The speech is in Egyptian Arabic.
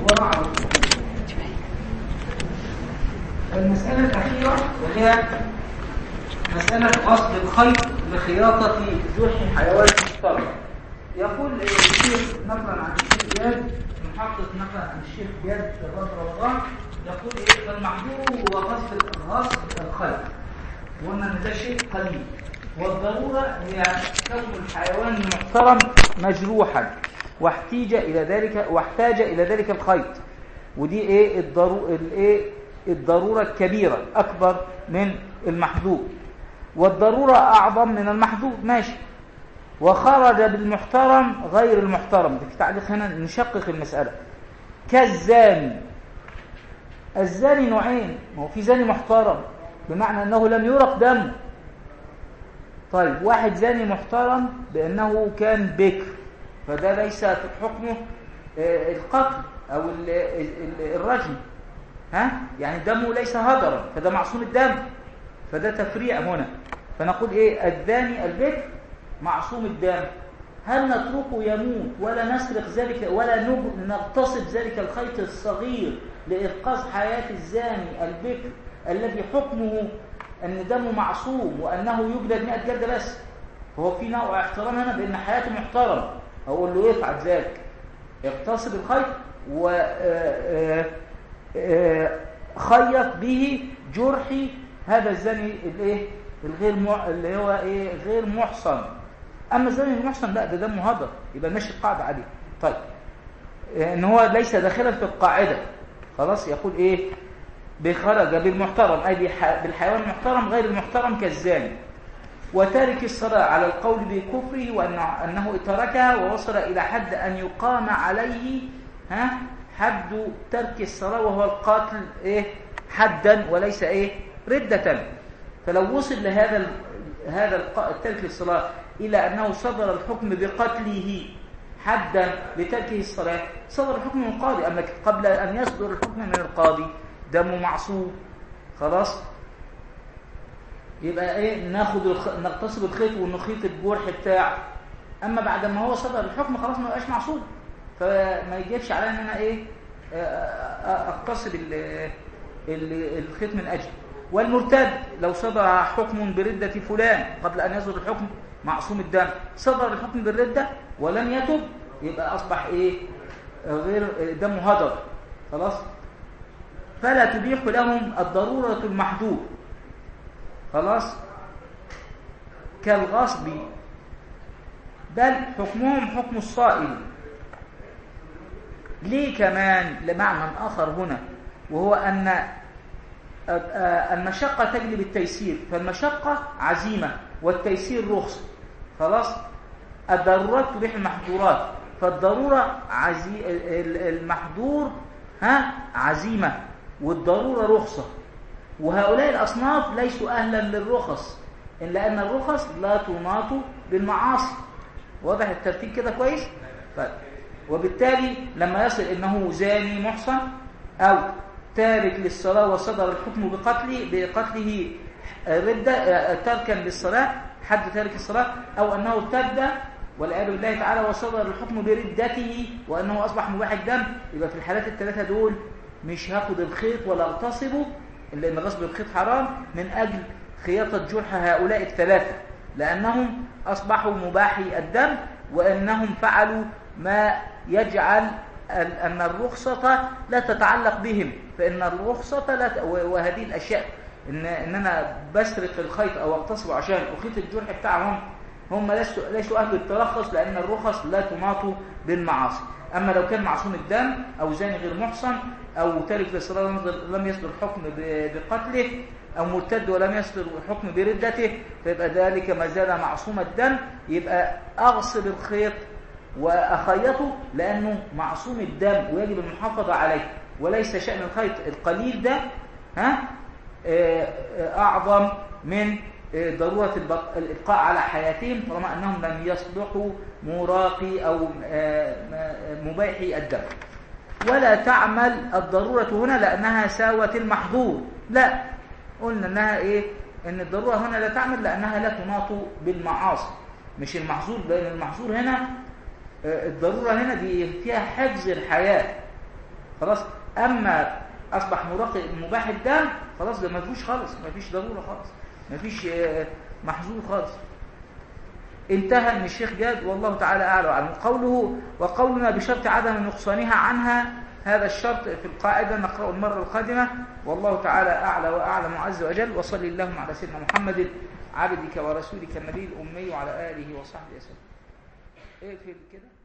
ورع المسألة الأخيرة وهي مسألة أصل الخيط لخياطة جرح حيوان مشترك يقول الشيخ نقلا عن الشيخ زياد محقق نقلا عن الشيخ زياد رضي رمضان يقول ايه المحظور هو غصب غصب الخيط وقلنا ان ده شيء قليل والضرورة هي كون الحيوان المحترم مجروحا واحتاج إلى ذلك واحتاج إلى ذلك الخيط ودي ايه الضرو الايه الضرورة الكبيرة أكبر من المحظور والضرورة أعظم من المحظور ماشي وخرج بالمحترم غير المحترم في تعليق هنا نشقق المسألة كالزاني الزاني نوعين ما هو في زاني محترم بمعنى أنه لم يرق دمه طيب واحد زاني محترم بأنه كان بكر فده ليس في حكمه القتل أو الرجم ها يعني دمه ليس هدرا فده معصوم الدم فده تفريع هنا فنقول ايه الداني البكر معصوم الدم هل نتركه يموت ولا نسرق ذلك ولا نغتصب ذلك الخيط الصغير لإنقاذ حياة الزاني البكر الذي حكمه أن دمه معصوم وأنه يجلد 100 جلدة بس هو في نوع احترام هنا بأن حياته محترم أقول له يفعل ذلك اغتصب الخيط و خيط به جرح هذا الزاني الايه الغير مع... اللي هو ايه غير محصن اما الزاني المحصن لا ده دمه هدر يبقى ماشي القاعده عليه طيب ان هو ليس داخلا في القاعده خلاص يقول ايه بخرج بالمحترم اي بالحيوان المحترم غير المحترم كالزاني وتارك الصلاة على القول بكفره وأنه تركها ووصل إلى حد أن يقام عليه ها حد ترك الصلاة وهو القاتل إيه حدا وليس إيه ردة فلو وصل لهذا ال... هذا الترك الصلاة إلى أنه صدر الحكم بقتله حدا لتركه الصلاة صدر الحكم من القاضي أما قبل أن يصدر الحكم من القاضي دمه معصوم خلاص يبقى ايه ناخد الخ... نغتصب الخيط ونخيط الجرح بتاعه اما بعد ما هو صدر الحكم خلاص ما بقاش معصوم فما يجيبش عليا ان انا ايه اغتصب الخيط من اجل والمرتد لو صدر حكم بردة فلان قبل ان يصدر الحكم معصوم الدم صدر الحكم بالردة ولم يتب يبقى اصبح ايه غير دمه هدر خلاص فلا تبيح لهم الضرورة المحدود خلاص كالغصب بل حكمهم حكم الصائل ليه كمان لمعنى آخر هنا وهو أن المشقة تجلب التيسير فالمشقة عزيمة والتيسير رخص خلاص الضرورات تبيح المحظورات فالضرورة عزي... المحظور ها عزيمة والضرورة رخصة وهؤلاء الأصناف ليسوا أهلا للرخص إلا أن الرخص لا تناط بالمعاصي واضح الترتيب كده كويس طيب وبالتالي لما يصل إنه زاني محصن أو تارك للصلاة وصدر الحكم بقتله بقتله ردة تركا للصلاة حد تارك الصلاة أو أنه ارتد والعياذ بالله تعالى وصدر الحكم بردته وأنه أصبح مباح الدم يبقى في الحالات الثلاثة دول مش هاخد الخيط ولا اغتصبه لأن غصب الخيط حرام من أجل خياطة جرح هؤلاء الثلاثة لأنهم أصبحوا مباحي الدم وأنهم فعلوا ما يجعل أن الرخصة لا تتعلق بهم فإن الرخصة لا ت... وهذه الأشياء إن, إن أنا بسرق الخيط أو أغتصبه عشان أخيط الجرح بتاعهم هم ليسوا ليسوا أهل الترخص لأن الرخص لا تناط بالمعاصي أما لو كان معصوم الدم أو زاني غير محصن أو تارك للصلاة لم يصدر الحكم بقتله أو مرتد ولم يصدر الحكم بردته فيبقى ذلك ما زال معصوم الدم يبقى أغصب الخيط وأخيطه لأنه معصوم الدم ويجب المحافظة عليه وليس شأن الخيط القليل ده ها أعظم من ضرورة الإبقاء على حياتهم طالما أنهم لم يصلحوا مراقي أو مباحي الدم ولا تعمل الضرورة هنا لأنها ساوت المحظور لا قلنا أنها إيه أن الضرورة هنا لا تعمل لأنها لا تناط بالمعاصي مش المحظور لأن المحظور هنا الضرورة هنا دي فيها حفظ الحياة خلاص اما اصبح مراقب مباح الدم خلاص ده ما فيش خالص ما فيش ضروره خالص ما فيش آه، محظور خالص انتهى من الشيخ جاد والله تعالى اعلى وأعلم قوله وقولنا بشرط عدم نقصانها عنها هذا الشرط في القاعدة نقرأه المرة القادمة والله تعالى أعلى وأعلم عز وجل وصل اللهم على سيدنا محمد عبدك ورسولك النبي الأمي وعلى آله وصحبه وسلم اقفل كده